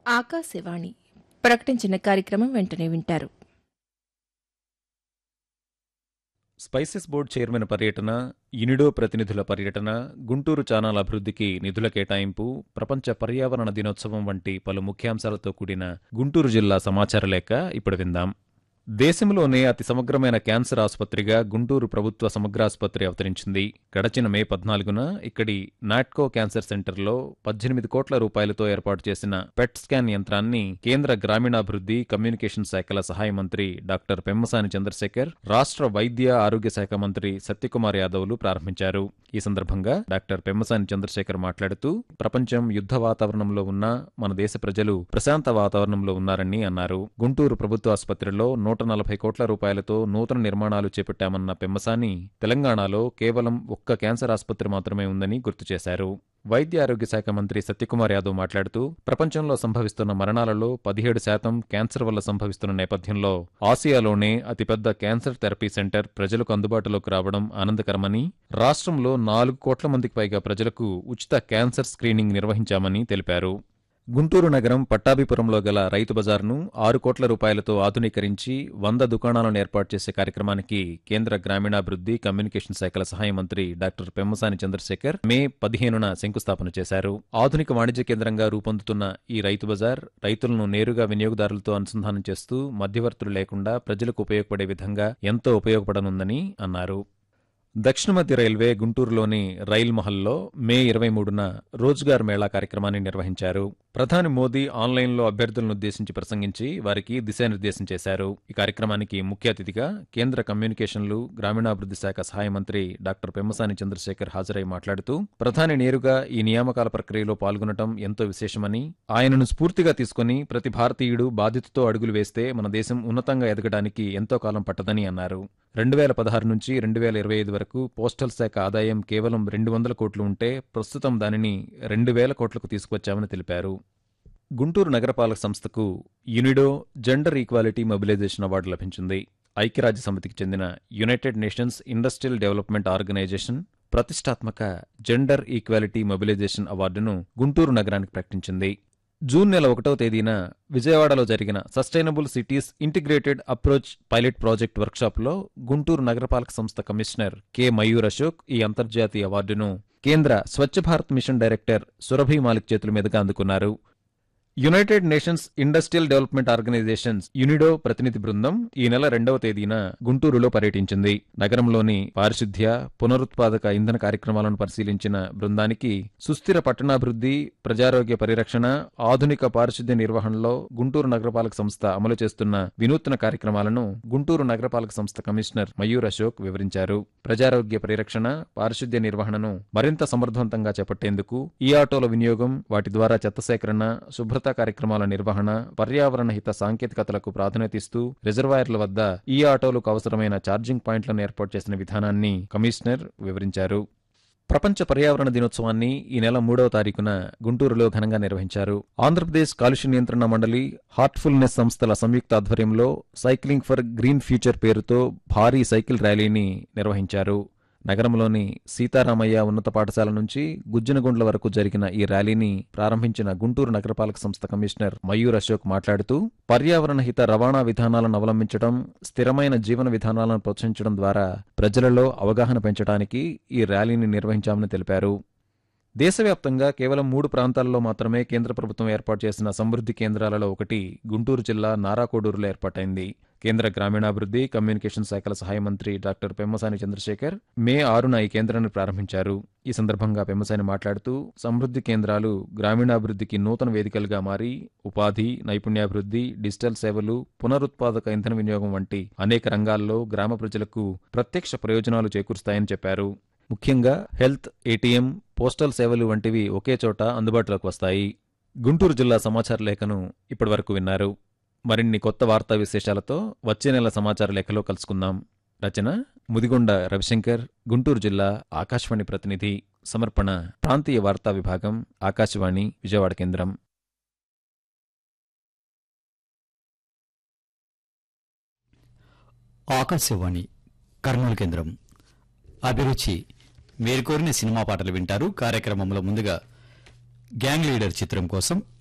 ఆకాశవాణి ప్రకటించిన కార్యక్రమం వెంటనే వింటారు స్పైసెస్ బోర్డు చైర్మన్ పర్యటన యునిడో ప్రతినిధుల పర్యటన గుంటూరు ఛానల్ అభివృద్ధికి నిధుల కేటాయింపు ప్రపంచ పర్యావరణ దినోత్సవం వంటి పలు ముఖ్యాంశాలతో కూడిన గుంటూరు జిల్లా సమాచార లేఖ ఇప్పుడు విందాం దేశంలోనే అతి సమగ్రమైన క్యాన్సర్ ఆసుపత్రిగా గుంటూరు ప్రభుత్వ సమగ్రాసుపత్రి అవతరించింది గడచిన మే పద్నాలుగున ఇక్కడి నాట్కో క్యాన్సర్ సెంటర్లో పద్దెనిమిది కోట్ల రూపాయలతో ఏర్పాటు చేసిన పెట్ స్కాన్ యంత్రాన్ని కేంద్ర గ్రామీణాభివృద్ధి కమ్యూనికేషన్ శాఖల సహాయ మంత్రి డాక్టర్ పెమ్మసాని చంద్రశేఖర్ రాష్ట్ర వైద్య ఆరోగ్య శాఖ మంత్రి సత్యకుమార్ యాదవ్లు ప్రారంభించారు ఈ సందర్భంగా డాక్టర్ పెమ్మసాని చంద్రశేఖర్ మాట్లాడుతూ ప్రపంచం యుద్ధ వాతావరణంలో ఉన్నా మన దేశ ప్రజలు ప్రశాంత వాతావరణంలో ఉన్నారని అన్నారు గుంటూరు ప్రభుత్వ ఆసుపత్రిలో నూట నలభై కోట్ల రూపాయలతో నూతన నిర్మాణాలు చేపట్టామన్న పెమ్మసాని తెలంగాణలో కేవలం ఒక్క క్యాన్సర్ ఆసుపత్రి మాత్రమే ఉందని గుర్తు చేశారు వైద్య ఆరోగ్య శాఖ మంత్రి సత్యకుమార్ యాదవ్ మాట్లాడుతూ ప్రపంచంలో సంభవిస్తున్న మరణాలలో పదిహేడు శాతం క్యాన్సర్ వల్ల సంభవిస్తున్న నేపథ్యంలో ఆసియాలోనే అతిపెద్ద క్యాన్సర్ థెరపీ సెంటర్ ప్రజలకు అందుబాటులోకి రావడం ఆనందకరమని రాష్ట్రంలో నాలుగు కోట్ల మందికి పైగా ప్రజలకు ఉచిత క్యాన్సర్ స్క్రీనింగ్ నిర్వహించామని తెలిపారు గుంటూరు నగరం పట్టాభిపురంలో గల రైతు బజార్ను ఆరు కోట్ల రూపాయలతో ఆధునీకరించి వంద దుకాణాలను ఏర్పాటు చేసే కార్యక్రమానికి కేంద్ర గ్రామీణాభివృద్ధి కమ్యూనికేషన్ శాఖల సహాయ మంత్రి డాక్టర్ పెమ్మసాని చంద్రశేఖర్ మే పదిహేనున శంకుస్థాపన చేశారు ఆధునిక వాణిజ్య కేంద్రంగా రూపొందుతున్న ఈ రైతు బజార్ రైతులను నేరుగా వినియోగదారులతో అనుసంధానం చేస్తూ మధ్యవర్తులు లేకుండా ప్రజలకు ఉపయోగపడే విధంగా ఎంతో ఉపయోగపడనుందని అన్నారు దక్షిణ మధ్య రైల్వే గుంటూరులోని రైల్ మహల్లో మే ఇరవై మూడున రోజ్గార్ మేళా కార్యక్రమాన్ని నిర్వహించారు ప్రధాని మోదీ ఆన్లైన్లో అభ్యర్థులను ఉద్దేశించి ప్రసంగించి వారికి దిశానిర్దేశం చేశారు ఈ కార్యక్రమానికి ముఖ్య అతిథిగా కేంద్ర కమ్యూనికేషన్లు గ్రామీణాభివృద్ధి శాఖ సహాయ మంత్రి డాక్టర్ పెమ్మసాని చంద్రశేఖర్ హాజరై మాట్లాడుతూ ప్రధాని నేరుగా ఈ నియామకాల ప్రక్రియలో పాల్గొనడం ఎంతో విశేషమని ఆయనను స్ఫూర్తిగా తీసుకుని ప్రతి భారతీయుడు బాధ్యతతో అడుగులు వేస్తే మన దేశం ఉన్నతంగా ఎదగడానికి ఎంతో కాలం పట్టదని అన్నారు రెండు వేల పదహారు నుంచి రెండు వేల ఇరవై ఐదు వరకు పోస్టల్ శాఖ ఆదాయం కేవలం రెండు వందల కోట్లు ఉంటే ప్రస్తుతం దానిని రెండు వేల కోట్లకు తీసుకువచ్చామని తెలిపారు గుంటూరు నగరపాలక సంస్థకు UNIDO gender equality mobilisation award లభించింది ఐక్యరాజ్య సమితికి చెందిన United Nations Industrial Development Organisation ప్రతిష్టాత్మక జెండర్ ఈక్వాలిటీ మొబిలైజేషన్ అవార్డును గుంటూరు నగరానికి ప్రకటించింది జూన్ నెల ఒకటో తేదీన విజయవాడలో జరిగిన sustainable cities integrated approach pilot project వర్క్షాప్లో గుంటూరు నగరపాలక సంస్థ కమిషనర్ కె మయూర్ అశోక్ ఈ అంతర్జాతీయ అవార్డును కేంద్ర స్వచ్ఛ భారత్ మిషన్ డైరెక్టర్ సురభి మాలిక్ చేతుల మీదుగా అందుకున్నారు United Nations Industrial Development Organisations UNIDO ప్రతినిధి బృందం ఈ నెల రెండవ తేదీన గుంటూరులో పర్యటించింది నగరంలోని పారిశుద్ధ్య పునరుత్పాదక ఇంధన కార్యక్రమాలను పరిశీలించిన బృందానికి సుస్థిర పట్టణాభివృద్ధి ప్రజారోగ్య పరిరక్షణ ఆధునిక పారిశుద్ధ్య నిర్వహణలో గుంటూరు నగరపాలక సంస్థ అమలు చేస్తున్న వినూత్న కార్యక్రమాలను గుంటూరు నగరపాలక సంస్థ కమిషనర్ మయూర్ అశోక్ వివరించారు ప్రజారోగ్య పరిరక్షణ పారిశుద్ధ్య నిర్వహణను మరింత సమర్థవంతంగా చేపట్టేందుకు ఈ ఆటోల వినియోగం వాటి ద్వారా చెత్త సేకరణ శుభ్రత కార్యక్రమాల నిర్వహణ పర్యావరణ హిత సాంకేతికతలకు ప్రాధాన్యతిస్తూ రిజర్వాయర్ల వద్ద ఈ ఆటోలకు అవసరమైన ఛార్జింగ్ పాయింట్లను ఏర్పాటు చేసిన విధానాన్ని కమిషనర్ వివరించారు ప్రపంచ పర్యావరణ దినోత్సవాన్ని ఈ నెల మూడవ తారీఖున గుంటూరులో ఘనంగా నిర్వహించారు ఆంధ్రప్రదేశ్ కాలుష్య నియంత్రణ మండలి హార్ట్ఫుల్నెస్ సంస్థల సంయుక్త ఆధ్వర్యంలో సైక్లింగ్ ఫర్ గ్రీన్ ఫ్యూచర్ పేరుతో భారీ సైకిల్ ర్యాలీని నిర్వహించారు నగరంలోని సీతారామయ్య ఉన్నత పాఠశాల నుంచి గుజ్జనగుండ్ల వరకు జరిగిన ఈ ర్యాలీని ప్రారంభించిన గుంటూరు నగరపాలక సంస్థ కమిషనర్ మయూర్ అశోక్ మాట్లాడుతూ పర్యావరణ హిత రవాణా విధానాలను అవలంబించడం స్థిరమైన జీవన విధానాలను ప్రోత్సహించడం ద్వారా ప్రజలలో అవగాహన పెంచడానికి ఈ ర్యాలీని నిర్వహించామని తెలిపారు దేశవ్యాప్తంగా కేవలం మూడు ప్రాంతాల్లో మాత్రమే కేంద్ర ప్రభుత్వం ఏర్పాటు చేసిన సమృద్ధి కేంద్రాలలో ఒకటి గుంటూరు జిల్లా నారాకోడూరులో ఏర్పాటైంది కేంద్ర గ్రామీణాభివృద్ధి కమ్యూనికేషన్ శాఖల సహాయ మంత్రి డాక్టర్ పెమ్మసాని చంద్రశేఖర్ మే ఆరున ఈ కేంద్రాన్ని ప్రారంభించారు ఈ సందర్భంగా పెమ్మసాని మాట్లాడుతూ సమృద్ధి కేంద్రాలు గ్రామీణాభివృద్ధికి నూతన వేదికలుగా మారి ఉపాధి నైపుణ్యాభివృద్ధి డిజిటల్ సేవలు పునరుత్పాదక ఇంధన వినియోగం వంటి అనేక రంగాల్లో గ్రామ ప్రజలకు ప్రత్యక్ష ప్రయోజనాలు చేకూరుస్తాయని చెప్పారు ముఖ్యంగా హెల్త్ ఏటీఎం పోస్టల్ సేవలు వంటివి ఒకే చోట అందుబాటులోకి వస్తాయి గుంటూరు జిల్లా సమాచార లేఖను ఇప్పటివరకు విన్నారు మరిన్ని కొత్త వార్తా విశేషాలతో వచ్చే నెల సమాచార లేఖలో కలుసుకుందాం రచన ముదిగొండ రవిశంకర్ గుంటూరు జిల్లా ఆకాశవాణి ప్రతినిధి సమర్పణ ప్రాంతీయ వార్తా విభాగం ఆకాశవాణి విజయవాడ కేంద్రం ఆకాశవాణి కర్నూలు కేంద్రం అభిరుచి మీరు కోరిన సినిమా పాటలు వింటారు కార్యక్రమంలో ముందుగా గ్యాంగ్ లీడర్ చిత్రం కోసం